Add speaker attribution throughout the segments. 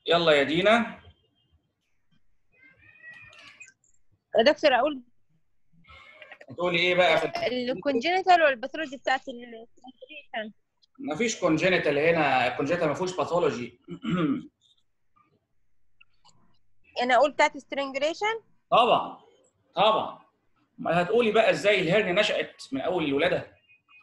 Speaker 1: يلا يا دينا
Speaker 2: يا دكتور اقول
Speaker 1: هتقولي ايه بقى في
Speaker 2: الكونجنتال والباثولوجي بتاعت الترانسليشن
Speaker 1: مفيش كونجينيتال هنا الكونجينيتال ما فيهوش باثولوجي
Speaker 2: انا اقول بتاعت سترينجوليشن
Speaker 1: طبعا طبعا ما هتقولي بقى ازاي الهرنيا نشأت من اول الولاده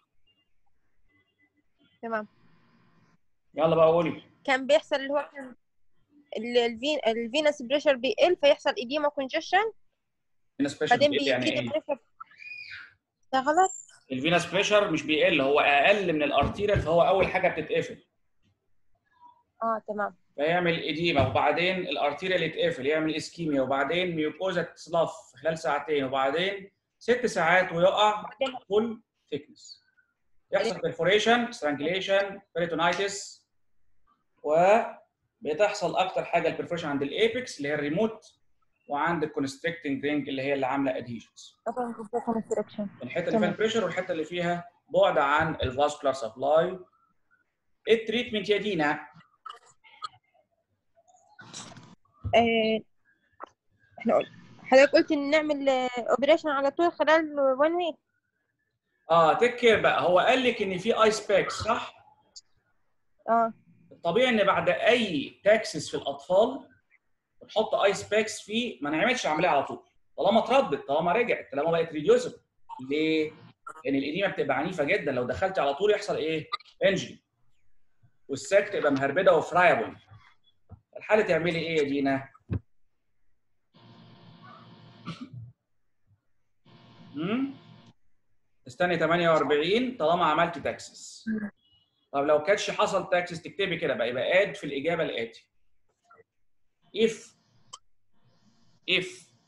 Speaker 2: تمام
Speaker 1: يلا بقى قولي
Speaker 2: كان بيحصل اللي هو كان ال- الفين الفينس بريشر بيقل فيحصل ايديما كونجشن
Speaker 1: الفينس بريشر
Speaker 2: بعدين
Speaker 1: بيقل يعني
Speaker 2: بيزيد
Speaker 1: ايه؟
Speaker 2: البريشر ده غلط
Speaker 1: الفينس بريشر مش بيقل هو اقل من الارتيريال فهو اول حاجه بتتقفل
Speaker 2: اه تمام
Speaker 1: فيعمل اديما وبعدين الارتيريال يتقفل يعمل اسكيميا وبعدين ميوكوزا تتصلف في خلال ساعتين وبعدين ست ساعات ويقع
Speaker 2: بعدين
Speaker 1: فول ثيكنس يحصل بيرفوريشن سترانجليشن بيريتونايتس وبتحصل اكتر حاجه البرفوريشن عند الايبكس اللي هي الريموت وعند الكونستريكتنج رينج اللي هي اللي عامله ادهيجنز
Speaker 2: طبعا كونستراكشن
Speaker 1: الحته اللي فيها البريشر والحته اللي فيها بعد عن الفاسكولار سبلاي التريتمنت يا دينا
Speaker 2: آه، احنا قلنا حضرتك قلت ان نعمل اوبريشن على طول خلال 1 ويك
Speaker 1: اه تكر بقى هو قال لك ان في ايس باكس صح؟
Speaker 2: اه
Speaker 1: الطبيعي ان بعد اي تاكسس في الاطفال بنحط ايس باكس فيه ما نعملش عمليه على طول طالما اتردت طالما رجعت طالما بقت ريديوسبل ليه؟ لان الاديمه بتبقى عنيفه جدا لو دخلت على طول يحصل ايه؟ انجري والساك تبقى مهربده وفرايبل الحاله تعملي ايه يا دينا؟ امم استني 48 طالما عملت تاكسس طب لو كانش حصل تاكسس تكتبي كده بقى يبقى اد في الاجابه الاتي if if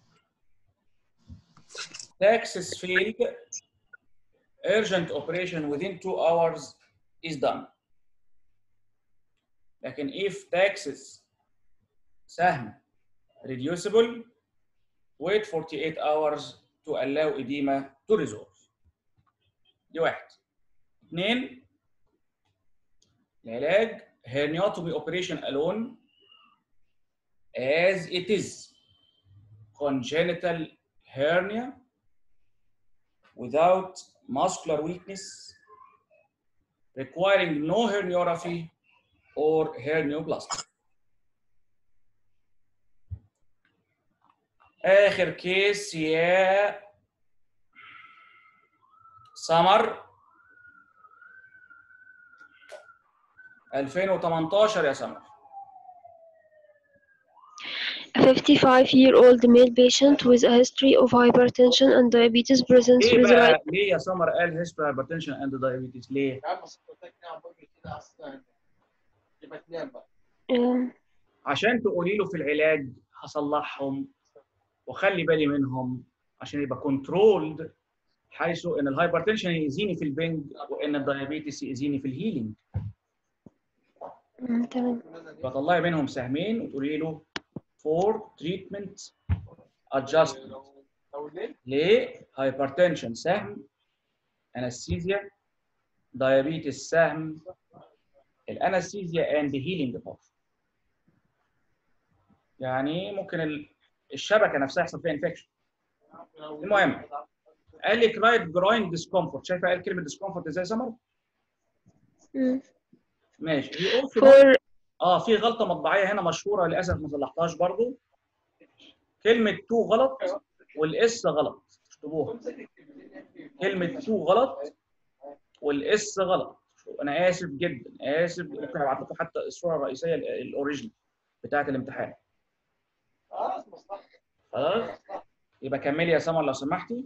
Speaker 1: taxes failed urgent operation within two hours is done لكن if taxes سهم reducible wait 48 hours to allow edema to resolve دي واحد اثنين العلاج herniatomy operation alone as it is congenital hernia without muscular weakness requiring no herniorrhaphy or hernioplasty. آخر كيس يا سمر 2018 يا سمر
Speaker 3: A 55-year-old male patient with a history of hypertension and diabetes presents
Speaker 1: ليه
Speaker 3: with right
Speaker 1: بقى ليه يا سمر قال هيستوري هايبرتنشن اند دايابيتس ليه؟
Speaker 4: يا عم صوتك نعم بقول كده اصلا يبقى تنام بقى
Speaker 3: um,
Speaker 1: عشان تقولي له في العلاج هصلحهم وخلي بالي منهم عشان يبقى كنترولد حيث ان الهايبرتنشن يأذيني في البنج وان الدايابيتس يأذيني في الهيلينج
Speaker 3: mm, تمام
Speaker 1: فطلعي منهم سهمين وتقولي له فور تريتمنت ادجستمنت
Speaker 4: لو لو ليل
Speaker 1: ليه؟ هايبرتنشن سهم انستيزيا دايابيتس سهم الانستيزيا اند هيلينج باور يعني ممكن ال- الشبكه نفسها يحصل فيها انفكشن المهم. قال لك رايت جروين ديسكومفورت شايفه قال كلمه ديسكومفورت ازاي يا سمر؟
Speaker 3: mm.
Speaker 1: ماشي هي also
Speaker 3: for
Speaker 1: اه في غلطه مطبعيه هنا مشهوره للاسف ما صلحتهاش برضو كلمه تو غلط والاس غلط اكتبوها كلمه تو غلط والاس غلط انا اسف جدا اسف ممكن ابعت لكم حتى الصوره الرئيسيه ال- الاوريجينال بتاعه الامتحان
Speaker 4: خلاص مصلحة
Speaker 1: خلاص يبقى كملي يا سمر لو سمحتي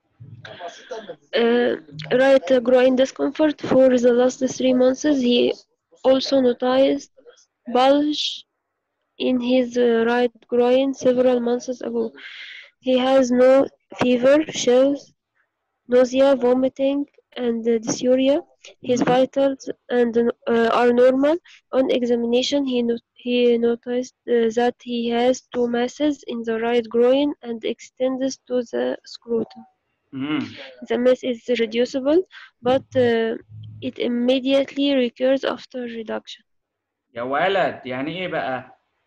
Speaker 3: uh, right groin discomfort for the last three months. He also noticed bulge in his uh, right groin several months ago. He has no fever, chills, nausea, vomiting, and uh, dysuria. His vitals and uh, are normal. On examination, he no- he noticed uh, that he has two masses in the right groin and extends to the scrotum.
Speaker 1: امم
Speaker 3: The mass is reducible, but uh, it immediately recurs after reduction.
Speaker 1: يا ولد يعني ايه بقى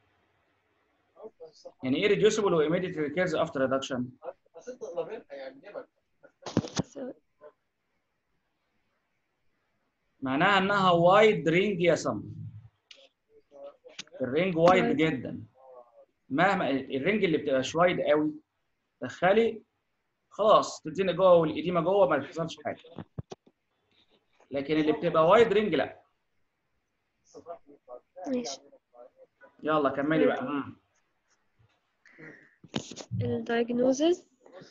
Speaker 1: يعني ايه reducible و immediate recurs after reduction
Speaker 4: بس انت ضامنها يعني ليه ما
Speaker 1: معناها انها وايد رينج يا سم الرينج وايد
Speaker 3: وايد.
Speaker 1: جدا مهما الرينج اللي بتبقى وايد قوي دخلي خلاص تدينا جوه والقديمه جوه ما بيحصلش حاجه لكن اللي بتبقى وايد رينج لا
Speaker 3: ماشي
Speaker 1: يلا كملي بقى مم.
Speaker 3: ال diagnosis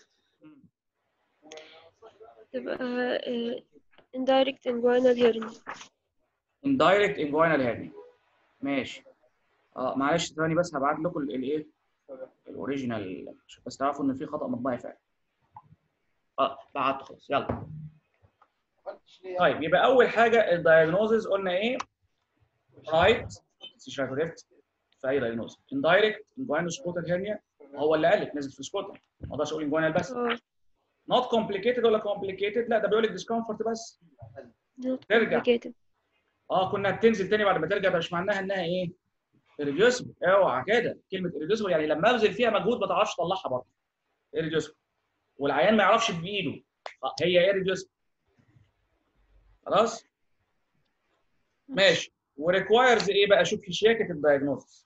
Speaker 3: تبقى آه، indirect inguinal hernia
Speaker 1: indirect inguinal hernia ماشي اه معلش ثواني بس هبعت لكم ال- الايه الاوريجينال عشان بس تعرفوا ان في خطا مطبعي فعلا اه بعت خلاص يلا طيب يبقى اول حاجه الدايجنوزز قلنا ايه رايت استشفاء ليفت في اي دايجنوز اندايركت انجوينال سكوتال هيرنيا هو اللي قال لك نزل في سكوتال ما اقدرش اقول انجوينال بس
Speaker 3: اه
Speaker 1: نوت كومبليكيتد ولا كومبليكيتد لا ده بيقول لك ديسكمفورت بس
Speaker 3: not
Speaker 1: ترجع.
Speaker 3: complicated
Speaker 1: اه كنا بتنزل تاني بعد ما ترجع ده مش معناها انها ايه irreducible اوعى كده كلمه irreducible يعني لما ابذل فيها مجهود ما تعرفش تطلعها برضه irreducible والعيان ما يعرفش بايده آه، هي irreducible خلاص ماشي وريكوايرز ايه بقى شوف في شياكه الدايجنوستس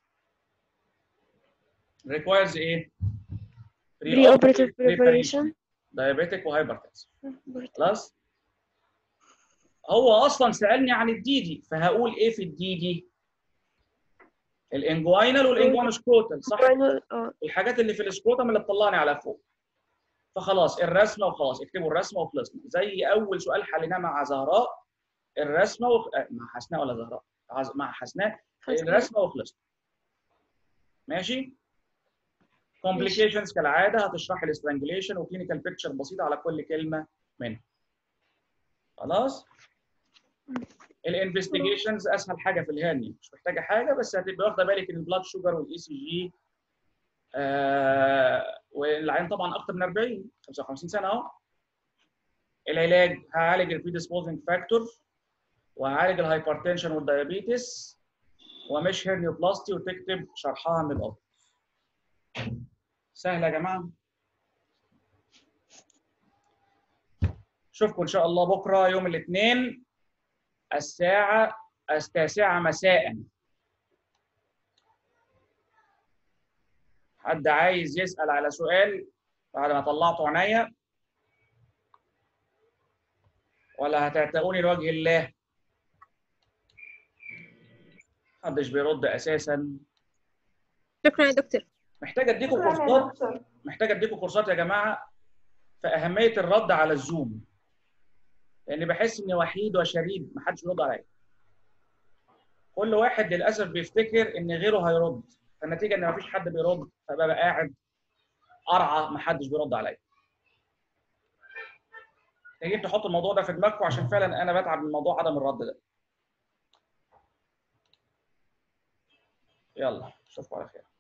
Speaker 1: ريكوايرز ايه
Speaker 3: pre-operative preparation
Speaker 1: دايابيتك وهايبرتنس خلاص هو اصلا سالني عن الديدي فهقول ايه في الديدي الانجوينال والانجوينال سكروتال صح
Speaker 3: Inguinal- اه
Speaker 1: الحاجات اللي في السكروتم اللي تطلعني على فوق فخلاص الرسمه وخلاص اكتبوا الرسمه وخلصنا زي اول سؤال حليناه مع زهراء الرسمه وخ... آه، مع حسناء ولا زهراء عز- مع حسناء
Speaker 3: حسناء.
Speaker 1: الرسمه وخلصنا ماشي كومبليكيشنز كالعاده هتشرح الاسترانجليشن وكلينيكال بيكتشر بسيطه على كل كلمه منها خلاص الانفستيجيشنز اسهل حاجه في الهاني مش محتاجه حاجه بس هتبقى واخده بالك ان البلاد شوجر والاي سي جي آه والعين طبعا اكتر من 40 55 سنه اهو العلاج هعالج البريديسبوزنج فاكتور وهعالج الهايبرتنشن والدايابيتس ومش هيرنيوبلاستي وتكتب شرحها من الأرض سهله يا جماعه اشوفكم ان شاء الله بكره يوم الاثنين الساعه التاسعه مساء حد عايز يسال على سؤال بعد ما طلعتوا عينيا ولا هتعتقوني لوجه الله محدش بيرد اساسا
Speaker 2: شكرا يا دكتور
Speaker 1: محتاج اديكم كورسات محتاج اديكم كورسات يا جماعه في اهميه الرد على الزوم لان بحس اني وحيد وشريد محدش بيرد عليا كل واحد للاسف بيفتكر ان غيره هيرد فالنتيجه ان مفيش حد بيرد فببقى قاعد ارعى محدش بيرد عليا محتاجين تحطوا الموضوع ده في دماغكم عشان فعلا انا بتعب من موضوع عدم الرد ده يلا اشوفكم على خير